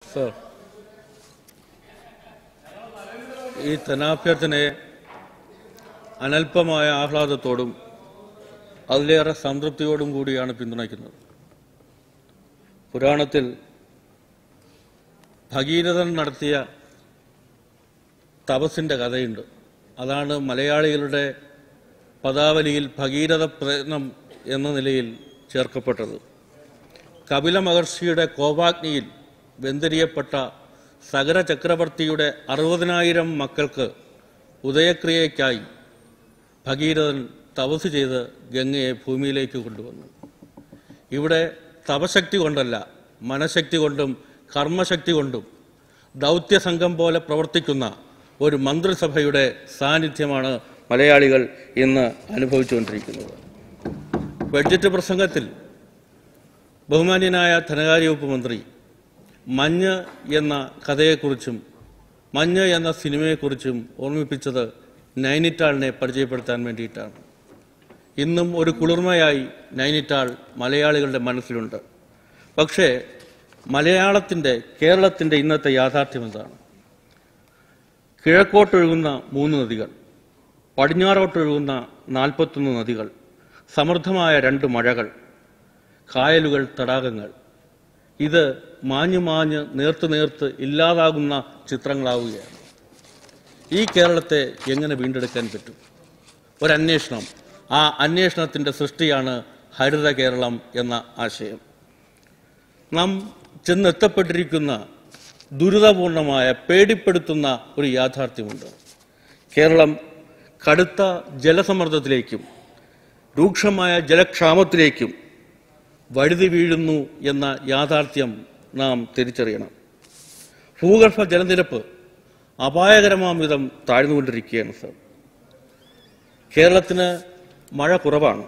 Sir ഈ ധനാഭ്യർത്ഥനയെ അനൽപമായ ആഹ്ലാദത്തോടും അതിലേറെ സംതൃപ്തിയോടും കൂടിയാണ് പിന്തുണയ്ക്കുന്നത് പുരാണത്തിൽ ഭഗീരഥൻ നടത്തിയ തപസ്സിൻ്റെ കഥയുണ്ട് അതാണ് മലയാളികളുടെ പദാവലിയിൽ ഭഗീരഥ പ്രയത്നം എന്ന നിലയിൽ ചേർക്കപ്പെട്ടത് കപില മഹർഷിയുടെ കോപാഗ്നിയിൽ വെന്തിരിയപ്പെട്ട സകര ചക്രവർത്തിയുടെ അറുപതിനായിരം മക്കൾക്ക് ഉദയക്രിയയ്ക്കായി ഭഗീരഥൻ തപസ് ചെയ്ത് ഗംഗയെ ഭൂമിയിലേക്ക് കൊണ്ടുവന്നു ഇവിടെ തപശക്തി കൊണ്ടല്ല മനഃശക്തി കൊണ്ടും കർമ്മശക്തി കൊണ്ടും ദൗത്യസംഘം പോലെ പ്രവർത്തിക്കുന്ന ഒരു മന്ത്രിസഭയുടെ സാന്നിധ്യമാണ് മലയാളികൾ ഇന്ന് അനുഭവിച്ചുകൊണ്ടിരിക്കുന്നത് ബഡ്ജറ്റ് പ്രസംഗത്തിൽ ബഹുമാന്യനായ ധനകാര്യ വകുപ്പ് മന്ത്രി മഞ്ഞ് എന്ന കഥയെക്കുറിച്ചും മഞ്ഞ് എന്ന സിനിമയെക്കുറിച്ചും ഓർമ്മിപ്പിച്ചത് നൈനിറ്റാളിനെ പരിചയപ്പെടുത്താൻ വേണ്ടിയിട്ടാണ് ഇന്നും ഒരു കുളിർമയായി നൈനിറ്റാൾ മലയാളികളുടെ മനസ്സിലുണ്ട് പക്ഷേ മലയാളത്തിൻ്റെ കേരളത്തിൻ്റെ ഇന്നത്തെ യാഥാർത്ഥ്യം എന്താണ് കിഴക്കോട്ടൊഴുകുന്ന മൂന്ന് നദികൾ പടിഞ്ഞാറോട്ടൊഴുകുന്ന നാൽപ്പത്തൊന്ന് നദികൾ സമൃദ്ധമായ രണ്ട് മഴകൾ കായലുകൾ തടാകങ്ങൾ ഇത് മാഞ്ഞു മാഞ്ഞ് നേർത്ത് നേർത്ത് ഇല്ലാതാകുന്ന ചിത്രങ്ങളാവുകയാണ് ഈ കേരളത്തെ എങ്ങനെ വീണ്ടെടുക്കാൻ പറ്റും ഒരന്വേഷണം ആ അന്വേഷണത്തിൻ്റെ സൃഷ്ടിയാണ് ഹരിത കേരളം എന്ന ആശയം നാം ചെന്നെത്തപ്പെട്ടിരിക്കുന്ന ദുരിതപൂർണമായ പേടിപ്പെടുത്തുന്ന ഒരു യാഥാർത്ഥ്യമുണ്ട് കേരളം കടുത്ത ജലസമ്മർദ്ദത്തിലേക്കും രൂക്ഷമായ ജലക്ഷാമത്തിലേക്കും വഴുതി വീഴുന്നു എന്ന യാഥാർത്ഥ്യം നാം തിരിച്ചറിയണം ഭൂഗർഭ ജലനിരപ്പ് അപായകരമാം വിധം താഴ്ന്നുകൊണ്ടിരിക്കുകയാണ് സർ കേരളത്തിന് മഴ കുറവാണ്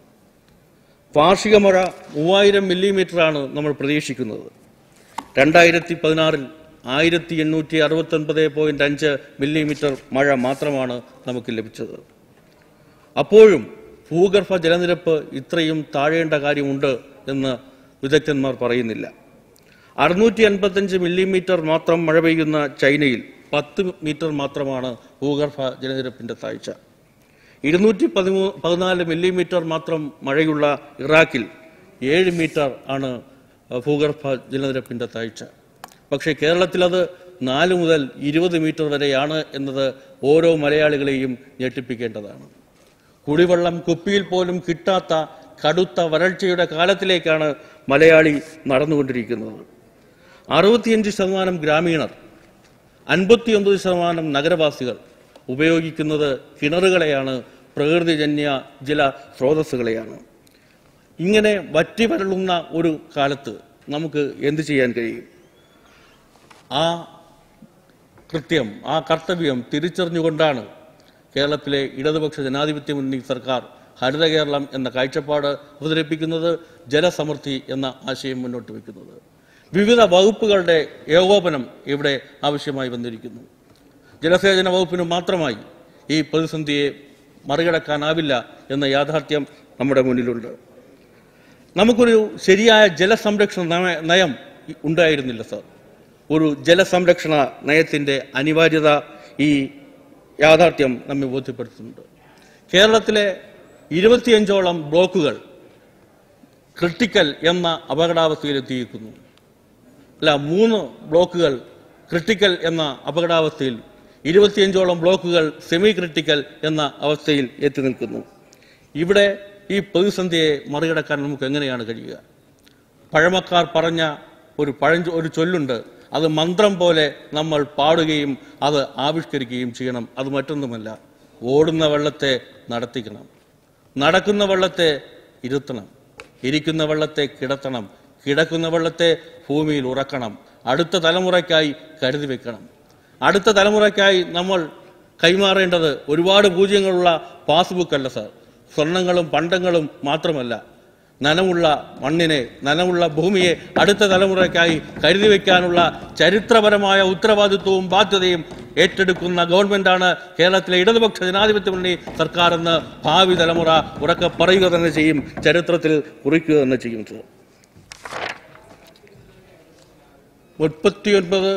വാർഷിക മഴ മൂവായിരം മില്ലിമീറ്ററാണ് നമ്മൾ പ്രതീക്ഷിക്കുന്നത് രണ്ടായിരത്തി പതിനാറിൽ ആയിരത്തി എണ്ണൂറ്റി അറുപത്തൊൻപത് പോയിന്റ് അഞ്ച് മില്ലിമീറ്റർ മഴ മാത്രമാണ് നമുക്ക് ലഭിച്ചത് അപ്പോഴും ഭൂഗർഭ ജലനിരപ്പ് ഇത്രയും താഴേണ്ട കാര്യമുണ്ട് എന്ന് വിദഗ്ധന്മാർ പറയുന്നില്ല അറുന്നൂറ്റി അൻപത്തഞ്ച് മില്ലിമീറ്റർ മാത്രം മഴ പെയ്യുന്ന ചൈനയിൽ പത്ത് മീറ്റർ മാത്രമാണ് ഭൂഗർഭ ജലനിരപ്പിൻ്റെ താഴ്ച ഇരുന്നൂറ്റി പതിമൂ പതിനാല് മില്ലിമീറ്റർ മാത്രം മഴയുള്ള ഇറാഖിൽ ഏഴ് മീറ്റർ ആണ് ഭൂഗർഭ ജലനിരപ്പിൻ്റെ താഴ്ച പക്ഷേ കേരളത്തിൽ അത് നാല് മുതൽ ഇരുപത് മീറ്റർ വരെയാണ് എന്നത് ഓരോ മലയാളികളെയും ഞെട്ടിപ്പിക്കേണ്ടതാണ് കുടിവെള്ളം കുപ്പിയിൽ പോലും കിട്ടാത്ത കടുത്ത വരൾച്ചയുടെ കാലത്തിലേക്കാണ് മലയാളി നടന്നുകൊണ്ടിരിക്കുന്നത് അറുപത്തിയഞ്ച് ശതമാനം ഗ്രാമീണർ അൻപത്തിയൊമ്പത് ശതമാനം നഗരവാസികൾ ഉപയോഗിക്കുന്നത് കിണറുകളെയാണ് പ്രകൃതിജന്യ ജല സ്രോതസ്സുകളെയാണ് ഇങ്ങനെ വറ്റി വരളുന്ന ഒരു കാലത്ത് നമുക്ക് എന്ത് ചെയ്യാൻ കഴിയും ആ കൃത്യം ആ കർത്തവ്യം തിരിച്ചറിഞ്ഞുകൊണ്ടാണ് കേരളത്തിലെ ഇടതുപക്ഷ ജനാധിപത്യ മുന്നണി സർക്കാർ ഹരിത കേരളം എന്ന കാഴ്ചപ്പാട് അവതരിപ്പിക്കുന്നത് ജലസമൃദ്ധി എന്ന ആശയം മുന്നോട്ട് വയ്ക്കുന്നത് വിവിധ വകുപ്പുകളുടെ ഏകോപനം ഇവിടെ ആവശ്യമായി വന്നിരിക്കുന്നു ജലസേചന വകുപ്പിന് മാത്രമായി ഈ പ്രതിസന്ധിയെ മറികടക്കാനാവില്ല എന്ന യാഥാർത്ഥ്യം നമ്മുടെ മുന്നിലുണ്ട് നമുക്കൊരു ശരിയായ ജലസംരക്ഷണ നയ- നയം ഉണ്ടായിരുന്നില്ല സാർ ഒരു ജലസംരക്ഷണ നയത്തിൻ്റെ അനിവാര്യത ഈ യാഥാർത്ഥ്യം നമ്മെ ബോധ്യപ്പെടുത്തുന്നുണ്ട് കേരളത്തിലെ ഇരുപത്തിയഞ്ചോളം ബ്ലോക്കുകൾ ക്രിട്ടിക്കൽ എന്ന അപകടാവസ്ഥയിലെത്തിയിരിക്കുന്നു അല്ല മൂന്ന് ബ്ലോക്കുകൾ ക്രിട്ടിക്കൽ എന്ന അപകടാവസ്ഥയിൽ ഇരുപത്തിയഞ്ചോളം ബ്ലോക്കുകൾ സെമി ക്രിട്ടിക്കൽ എന്ന അവസ്ഥയിൽ എത്തി നിൽക്കുന്നു ഇവിടെ ഈ പ്രതിസന്ധിയെ മറികടക്കാൻ നമുക്ക് എങ്ങനെയാണ് കഴിയുക പഴമക്കാർ പറഞ്ഞ ഒരു പഴഞ്ച ഒരു ചൊല്ലുണ്ട് അത് മന്ത്രം പോലെ നമ്മൾ പാടുകയും അത് ആവിഷ്കരിക്കുകയും ചെയ്യണം അത് മറ്റൊന്നുമല്ല ഓടുന്ന വെള്ളത്തെ നടത്തിക്കണം നടക്കുന്ന വെള്ളത്തെ ഇരുത്തണം ഇരിക്കുന്ന വെള്ളത്തെ കിടത്തണം കിടക്കുന്ന വെള്ളത്തെ ഭൂമിയിൽ ഉറക്കണം അടുത്ത തലമുറയ്ക്കായി കരുതി വെക്കണം അടുത്ത തലമുറയ്ക്കായി നമ്മൾ കൈമാറേണ്ടത് ഒരുപാട് പൂജ്യങ്ങളുള്ള പാസ്ബുക്ക് അല്ല സാർ സ്വർണങ്ങളും പണ്ടങ്ങളും മാത്രമല്ല നനവുള്ള മണ്ണിനെ നനവുള്ള ഭൂമിയെ അടുത്ത തലമുറയ്ക്കായി കരുതി വയ്ക്കാനുള്ള ചരിത്രപരമായ ഉത്തരവാദിത്വവും ബാധ്യതയും ഏറ്റെടുക്കുന്ന ഗവൺമെന്റാണ് കേരളത്തിലെ ഇടതുപക്ഷ ജനാധിപത്യ മുന്നണി സർക്കാർ എന്ന് ഭാവി തലമുറ ഉറക്കെ പറയുക തന്നെ ചെയ്യും ചരിത്രത്തിൽ കുറിക്കുക തന്നെ ചെയ്യും സർ മുപ്പത്തിയൊൻപത്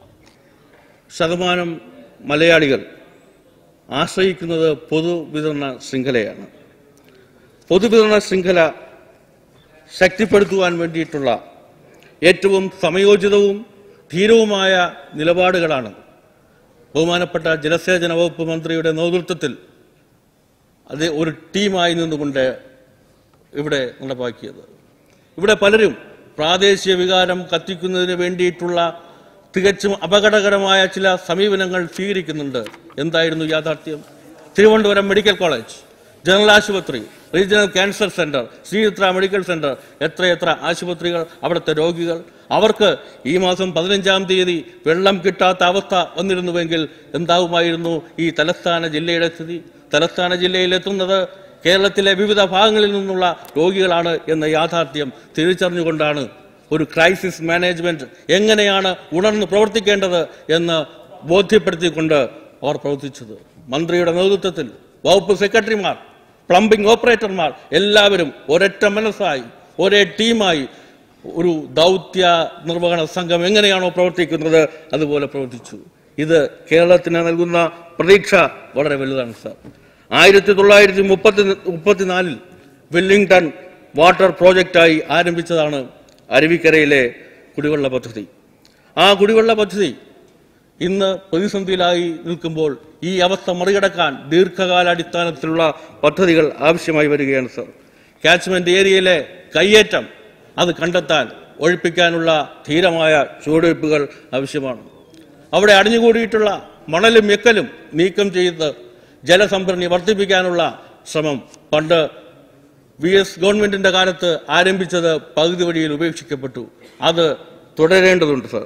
ശതമാനം മലയാളികൾ ആശ്രയിക്കുന്നത് പൊതുവിതരണ ശൃംഖലയാണ് പൊതുവിതരണ ശൃംഖല ശക്തിപ്പെടുത്തുവാൻ വേണ്ടിയിട്ടുള്ള ഏറ്റവും സമയോചിതവും ധീരവുമായ നിലപാടുകളാണ് ബഹുമാനപ്പെട്ട ജലസേചന വകുപ്പ് മന്ത്രിയുടെ നേതൃത്വത്തിൽ അത് ഒരു ടീമായി നിന്നുകൊണ്ട് ഇവിടെ നടപ്പാക്കിയത് ഇവിടെ പലരും പ്രാദേശിക വികാരം കത്തിക്കുന്നതിന് വേണ്ടിയിട്ടുള്ള തികച്ചും അപകടകരമായ ചില സമീപനങ്ങൾ സ്വീകരിക്കുന്നുണ്ട് എന്തായിരുന്നു യാഥാർത്ഥ്യം തിരുവനന്തപുരം മെഡിക്കൽ കോളേജ് ജനറൽ ആശുപത്രി regional cancer centre Sreechitra medical centre എത്രയെത്ര ആശുപത്രികൾ അവിടുത്തെ രോഗികൾ അവർക്ക് ഈ മാസം പതിനഞ്ചാം തീയതി വെള്ളം കിട്ടാത്ത അവസ്ഥ വന്നിരുന്നുവെങ്കിൽ എന്താവുമായിരുന്നു ഈ തലസ്ഥാന ജില്ലയുടെ സ്ഥിതി തലസ്ഥാന ജില്ലയിൽ എത്തുന്നത് കേരളത്തിലെ വിവിധ ഭാഗങ്ങളിൽ നിന്നുള്ള രോഗികളാണ് എന്ന യാഥാർത്ഥ്യം തിരിച്ചറിഞ്ഞുകൊണ്ടാണ് ഒരു ക്രൈസിസ് മാനേജ്മെന്റ് എങ്ങനെയാണ് ഉണർന്ന് പ്രവർത്തിക്കേണ്ടത് എന്ന് ബോധ്യപ്പെടുത്തിക്കൊണ്ട് അവർ പ്രവർത്തിച്ചത് മന്ത്രിയുടെ നേതൃത്വത്തിൽ വകുപ്പ് സെക്രട്ടറിമാർ പ്ലംബിംഗ് ഓപ്പറേറ്റർമാർ എല്ലാവരും ഒരൊറ്റ മനസ്സായി ഒരേ ടീമായി ഒരു ദൗത്യ നിർവഹണ സംഘം എങ്ങനെയാണോ പ്രവർത്തിക്കുന്നത് അതുപോലെ പ്രവർത്തിച്ചു ഇത് കേരളത്തിന് നൽകുന്ന പ്രതീക്ഷ വളരെ വലുതാണ് സാർ ആയിരത്തി തൊള്ളായിരത്തി മുപ്പത്തി മുപ്പത്തിനാലിൽ വെല്ലിംഗ്ടൺ വാട്ടർ പ്രോജക്റ്റായി ആരംഭിച്ചതാണ് അരുവിക്കരയിലെ കുടിവെള്ള പദ്ധതി ആ കുടിവെള്ള പദ്ധതി ഇന്ന് പ്രതിസന്ധിയിലായി നിൽക്കുമ്പോൾ ഈ അവസ്ഥ മറികടക്കാൻ ദീർഘകാലാടിസ്ഥാനത്തിലുള്ള പദ്ധതികൾ ആവശ്യമായി വരികയാണ് സർ കാച്ച്മെന്റ് ഏരിയയിലെ കയ്യേറ്റം അത് കണ്ടെത്താൻ ഒഴിപ്പിക്കാനുള്ള ധീരമായ ചുവടുവയ്പ്പുകൾ ആവശ്യമാണ് അവിടെ അടിഞ്ഞുകൂടിയിട്ടുള്ള മണലും എക്കലും നീക്കം ചെയ്ത് ജലസംഭരണി വർദ്ധിപ്പിക്കാനുള്ള ശ്രമം പണ്ട് വി എസ് ഗവൺമെന്റിന്റെ കാലത്ത് ആരംഭിച്ചത് പകുതി വഴിയിൽ ഉപേക്ഷിക്കപ്പെട്ടു അത് തുടരേണ്ടതുണ്ട് സർ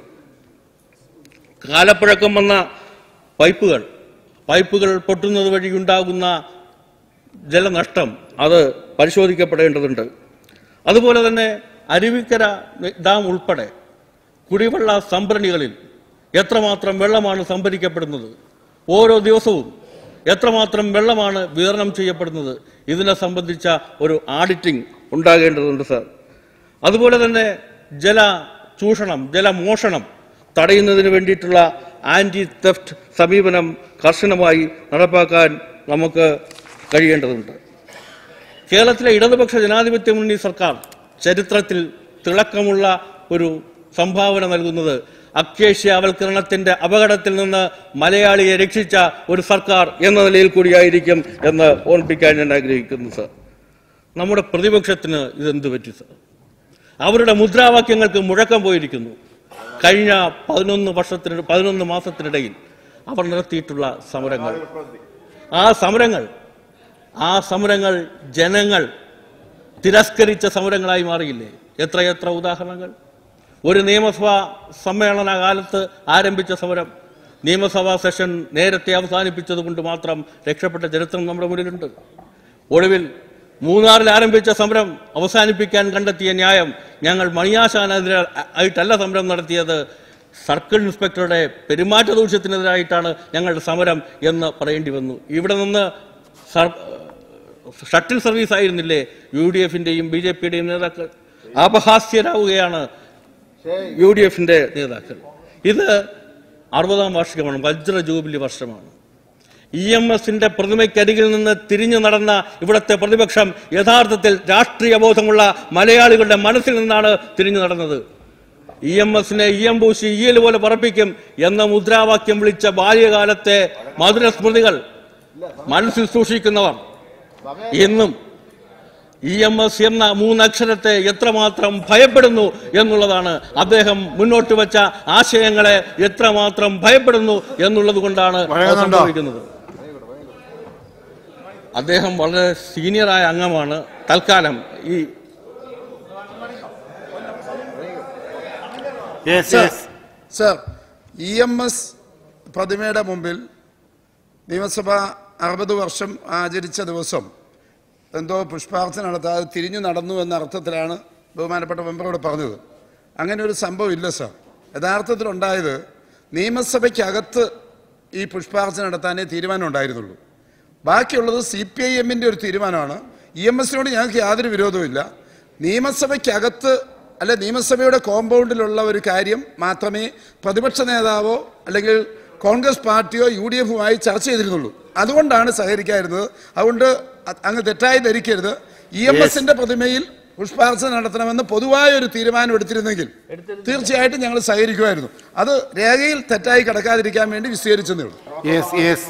കാലപ്പഴക്കം വന്ന പൈപ്പുകൾ പൈപ്പുകൾ പൊട്ടുന്നത് വഴി ഉണ്ടാകുന്ന ജലനഷ്ടം അത് പരിശോധിക്കപ്പെടേണ്ടതുണ്ട് അതുപോലെ തന്നെ അരുവിക്കര ഡാം ഉൾപ്പെടെ കുടിവെള്ള സംഭരണികളിൽ എത്രമാത്രം വെള്ളമാണ് സംഭരിക്കപ്പെടുന്നത് ഓരോ ദിവസവും എത്രമാത്രം വെള്ളമാണ് വിതരണം ചെയ്യപ്പെടുന്നത് ഇതിനെ സംബന്ധിച്ച ഒരു ആഡിറ്റിംഗ് ഉണ്ടാകേണ്ടതുണ്ട് സാർ അതുപോലെ തന്നെ ജല ചൂഷണം ജലമോഷണം തടയുന്നതിന് വേണ്ടിയിട്ടുള്ള ആന്റി തെഫ്റ്റ് സമീപനം കർശനമായി നടപ്പാക്കാൻ നമുക്ക് കഴിയേണ്ടതുണ്ട് കേരളത്തിലെ ഇടതുപക്ഷ ജനാധിപത്യ മുന്നണി സർക്കാർ ചരിത്രത്തിൽ തിളക്കമുള്ള ഒരു സംഭാവന നൽകുന്നത് അക്കേഷ്യാവൽക്കരണത്തിന്റെ അപകടത്തിൽ നിന്ന് മലയാളിയെ രക്ഷിച്ച ഒരു സർക്കാർ എന്ന നിലയിൽ കൂടിയായിരിക്കും എന്ന് ഓർമ്മിപ്പിക്കാൻ ഞാൻ ആഗ്രഹിക്കുന്നു സർ നമ്മുടെ പ്രതിപക്ഷത്തിന് ഇതെന്ത് പറ്റി സർ അവരുടെ മുദ്രാവാക്യങ്ങൾക്ക് മുഴക്കം പോയിരിക്കുന്നു കഴിഞ്ഞ പതിനൊന്ന് വർഷത്തിന് പതിനൊന്ന് മാസത്തിനിടയിൽ അവർ നടത്തിയിട്ടുള്ള സമരങ്ങൾ ആ സമരങ്ങൾ ആ സമരങ്ങൾ ജനങ്ങൾ തിരസ്കരിച്ച സമരങ്ങളായി മാറിയില്ലേ എത്രയെത്ര ഉദാഹരണങ്ങൾ ഒരു നിയമസഭാ സമ്മേളന കാലത്ത് ആരംഭിച്ച സമരം നിയമസഭാ സെഷൻ നേരത്തെ അവസാനിപ്പിച്ചത് കൊണ്ട് മാത്രം രക്ഷപ്പെട്ട ചരിത്രം നമ്മുടെ മുന്നിലുണ്ട് ഒടുവിൽ മൂന്നാറിൽ ആരംഭിച്ച സമരം അവസാനിപ്പിക്കാൻ കണ്ടെത്തിയ ന്യായം ഞങ്ങൾ മണിയാശാനെതിരെ ആയിട്ടല്ല സമരം നടത്തിയത് സർക്കിൾ ഇൻസ്പെക്ടറുടെ പെരുമാറ്റ ദൂഷ്യത്തിനെതിരായിട്ടാണ് ഞങ്ങളുടെ സമരം എന്ന് പറയേണ്ടി വന്നു ഇവിടെ നിന്ന് സർ- ഷട്ടിൽ സർവീസ് ആയിരുന്നില്ലേ യു ഡി എഫിന്റെയും ബി ജെ പിയുടെയും നേതാക്കൾ അപഹാസ്യരാവുകയാണ് യു ഡി എഫിന്റെ നേതാക്കൾ ഇത് അറുപതാം വാർഷികമാണ് വജ്ര ജൂബിലി വർഷമാണ് ഇ എം എസിന്റെ പ്രതിമയ്ക്കരികിൽ നിന്ന് തിരിഞ്ഞു നടന്ന ഇവിടുത്തെ പ്രതിപക്ഷം യഥാർത്ഥത്തിൽ രാഷ്ട്രീയ ബോധമുള്ള മലയാളികളുടെ മനസ്സിൽ നിന്നാണ് തിരിഞ്ഞു നടന്നത് ഇ എം എസിനെ ഇ എം പൂശി ഈയൽ പോലെ പറപ്പിക്കും എന്ന മുദ്രാവാക്യം വിളിച്ച ബാല്യകാലത്തെ മധുര സ്മൃതികൾ മനസ്സിൽ സൂക്ഷിക്കുന്നവർ ഇന്നും ഇ എം എസ് എന്ന മൂന്നക്ഷരത്തെ എത്രമാത്രം ഭയപ്പെടുന്നു എന്നുള്ളതാണ് അദ്ദേഹം മുന്നോട്ട് വെച്ച ആശയങ്ങളെ എത്രമാത്രം ഭയപ്പെടുന്നു എന്നുള്ളത് കൊണ്ടാണ് അത് പറയുന്നുണ്ടോ? സംഭവിക്കുന്നത് അദ്ദേഹം വളരെ സീനിയറായ അംഗമാണ് തൽക്കാലം ഈ yes sir yes sir E M S പ്രതിമയുടെ മുമ്പിൽ നിയമസഭ അറുപത് വർഷം ആചരിച്ച ദിവസം എന്തോ പുഷ്പാർച്ചന നടത്താതെ തിരിഞ്ഞു നടന്നു എന്ന അർത്ഥത്തിലാണ് ബഹുമാനപ്പെട്ട മെമ്പറോട് പറഞ്ഞത് അങ്ങനെ ഒരു സംഭവം ഇല്ല സർ യഥാർത്ഥത്തിലുണ്ടായത് നിയമസഭയ്ക്കകത്ത് ഈ പുഷ്പാർച്ചന നടത്താനേ തീരുമാനം ഉണ്ടായിരുന്നുള്ളൂ ബാക്കിയുള്ളത് സി പി ഐ എമ്മിൻ്റെ ഒരു തീരുമാനമാണ് ഇ എം എസിനോട് ഞങ്ങൾക്ക് യാതൊരു വിരോധവുമില്ല നിയമസഭയ്ക്കകത്ത് അല്ലെ നിയമസഭയുടെ കോമ്പൗണ്ടിലുള്ള ഒരു കാര്യം മാത്രമേ പ്രതിപക്ഷ നേതാവോ അല്ലെങ്കിൽ കോൺഗ്രസ് പാർട്ടിയോ യു ഡി എഫുമായി ചർച്ച ചെയ്തിരുന്നുള്ളൂ അതുകൊണ്ടാണ് സഹകരിക്കാതിരുന്നത് അതുകൊണ്ട് അ- അങ്ങ് തെറ്റായി ധരിക്കരുത് ഇ എം എസിന്റെ പ്രതിമയിൽ പുഷ്പാർച്ചന നടത്തണമെന്ന് പൊതുവായ ഒരു തീരുമാനം എടുത്തിരുന്നെങ്കിൽ തീർച്ചയായിട്ടും ഞങ്ങൾ സഹകരിക്കുമായിരുന്നു അത് രേഖയിൽ തെറ്റായി കിടക്കാതിരിക്കാൻ വേണ്ടി വിശദീകരിച്ചതേ ഉള്ളൂ യെസ് യെസ്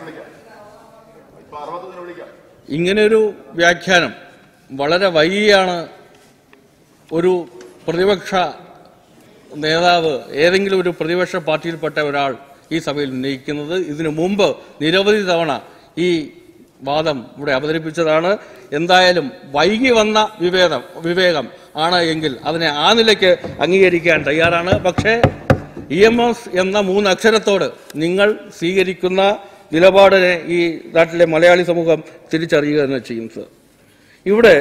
ഇങ്ങനെയൊരു വ്യാഖ്യാനം വളരെ വൈകിയാണ് ഒരു പ്രതിപക്ഷ നേതാവ് ഏതെങ്കിലും ഒരു പ്രതിപക്ഷ പാർട്ടിയിൽപ്പെട്ട ഒരാൾ ഈ സഭയിൽ ഉന്നയിക്കുന്നത് ഇതിനു മുമ്പ് നിരവധി തവണ ഈ വാദം ഇവിടെ അവതരിപ്പിച്ചതാണ് എന്തായാലും വൈകി വന്ന വിവേകം വിവേകം ആണ് എങ്കിൽ അതിനെ ആ നിലയ്ക്ക് അംഗീകരിക്കാൻ തയ്യാറാണ് പക്ഷേ ഇ എം എസ് എന്ന മൂന്ന് അക്ഷരത്തോട് നിങ്ങൾ സ്വീകരിക്കുന്ന നിലപാടിനെ ഈ നാട്ടിലെ മലയാളി സമൂഹം തിരിച്ചറിയുക തന്നെ ചെയ്യും സർ ഇവിടെ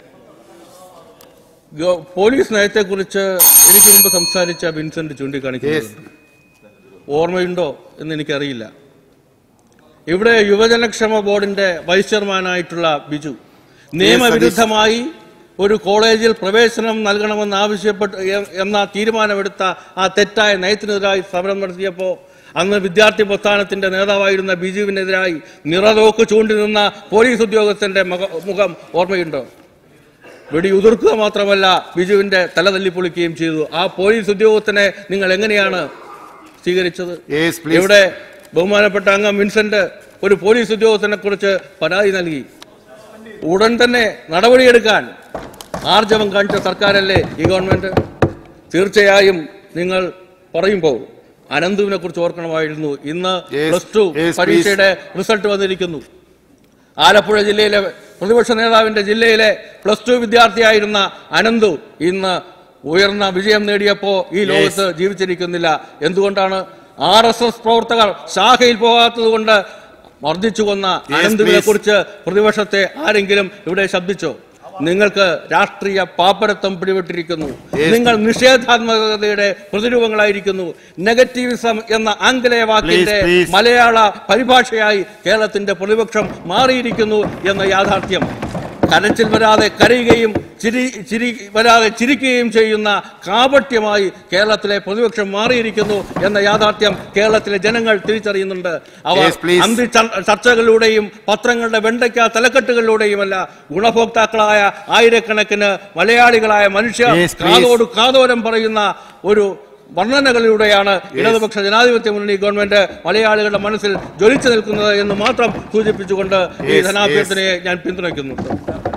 ഗവ- പോലീസ് നയത്തെക്കുറിച്ച് എനിക്ക് മുമ്പ് സംസാരിച്ച വിൻസെന്റ് ചൂണ്ടിക്കാണിക്കുന്നുണ്ട് ഓർമ്മയുണ്ടോ എന്ന് എനിക്കറിയില്ല ഇവിടെ യുവജനക്ഷേമ ബോർഡിന്റെ വൈസ് ചെയർമാനായിട്ടുള്ള ബിജു നിയമവിരുദ്ധമായി ഒരു കോളേജിൽ പ്രവേശനം നൽകണമെന്ന് ആവശ്യപ്പെട്ട് എ- എന്ന തീരുമാനമെടുത്ത ആ തെറ്റായ നയത്തിനെതിരായി സമരം നടത്തിയപ്പോൾ അന്ന് വിദ്യാർത്ഥി പ്രസ്ഥാനത്തിന്റെ നേതാവായിരുന്ന ബിജുവിനെതിരായി നിറതോക്ക് ചൂണ്ടി നിന്ന പോലീസ് ഉദ്യോഗസ്ഥന്റെ മുഖ- മുഖം ഓർമ്മയുണ്ടോ വെടിയുതിർക്കുക മാത്രമല്ല ബിജുവിന്റെ തല തല്ലിപ്പൊളിക്കുകയും ചെയ്തു ആ പോലീസ് ഉദ്യോഗസ്ഥനെ നിങ്ങൾ എങ്ങനെയാണ് സ്വീകരിച്ചത് Yes, please. ഇവിടെ ബഹുമാനപ്പെട്ട അംഗം വിൻസെന്റ് ഒരു പോലീസ് ഉദ്യോഗസ്ഥനെ കുറിച്ച് പരാതി നൽകി ഉടൻ തന്നെ നടപടിയെടുക്കാൻ ആർജവം കാണിച്ച സർക്കാരല്ലേ ഈ ഗവൺമെന്റ് തീർച്ചയായും നിങ്ങൾ പറയുമ്പോൾ അനന്തുവിനെ കുറിച്ച് ഓർക്കണമായിരുന്നു ഇന്ന് Yes, പ്ലസ് ടു yes, പരീക്ഷയുടെ റിസൾട്ട് വന്നിരിക്കുന്നു ആലപ്പുഴ ജില്ലയിലെ പ്രതിപക്ഷ നേതാവിന്റെ ജില്ലയിലെ പ്ലസ് ടു വിദ്യാർത്ഥിയായിരുന്ന അനന്തു ഇന്ന് ഉയർന്ന വിജയം നേടിയപ്പോ ഈ ലോകത്ത് ജീവിച്ചിരിക്കുന്നില്ല എന്തുകൊണ്ടാണ് ആർ എസ് എസ് പ്രവർത്തകർ ശാഖയിൽ പോകാത്തത് കൊണ്ട് മർദ്ദിച്ചു കൊന്ന അനന്തുവിനെ കുറിച്ച് പ്രതിപക്ഷത്തെ ആരെങ്കിലും ഇവിടെ ശബ്ദിച്ചോ നിങ്ങൾക്ക് രാഷ്ട്രീയ പാപ്പരത്വം പിടിപെട്ടിരിക്കുന്നു നിങ്ങൾ നിഷേധാത്മകതയുടെ പ്രതിരൂപങ്ങളായിരിക്കുന്നു നെഗറ്റീവിസം എന്ന ആംഗലേയ വാക്കിന്റെ Please, please. മലയാള പരിഭാഷയായി കേരളത്തിന്റെ പ്രതിപക്ഷം മാറിയിരിക്കുന്നു എന്ന യാഥാർത്ഥ്യം കരച്ചിൽ വരാതെ കരയുകയും ചിരി ചിരി വരാതെ ചിരിക്കുകയും ചെയ്യുന്ന കാപട്യമായി കേരളത്തിലെ പ്രതിപക്ഷം മാറിയിരിക്കുന്നു എന്ന യാഥാർത്ഥ്യം കേരളത്തിലെ ജനങ്ങൾ തിരിച്ചറിയുന്നുണ്ട് അവർ Yes, please. അന്തി ചർ- ചർച്ചകളിലൂടെയും പത്രങ്ങളുടെ വെണ്ടയ്ക്ക തലക്കെട്ടുകളിലൂടെയുമല്ല ഗുണഭോക്താക്കളായ ആയിരക്കണക്കിന് മലയാളികളായ മനുഷ്യർ Yes, please. കാതോട് കാതോരം പറയുന്ന ഒരു വർണ്ണനകളിലൂടെയാണ് ഇടതുപക്ഷ ജനാധിപത്യ മുന്നണി ഗവൺമെന്റ് മലയാളികളുടെ മനസ്സിൽ ജ്വലിച്ചു നിൽക്കുന്നത് എന്ന് മാത്രം സൂചിപ്പിച്ചുകൊണ്ട് ഈ Yes, ധനാഭ്യർത്ഥനയെ ഞാൻ പിന്തുണയ്ക്കുന്നു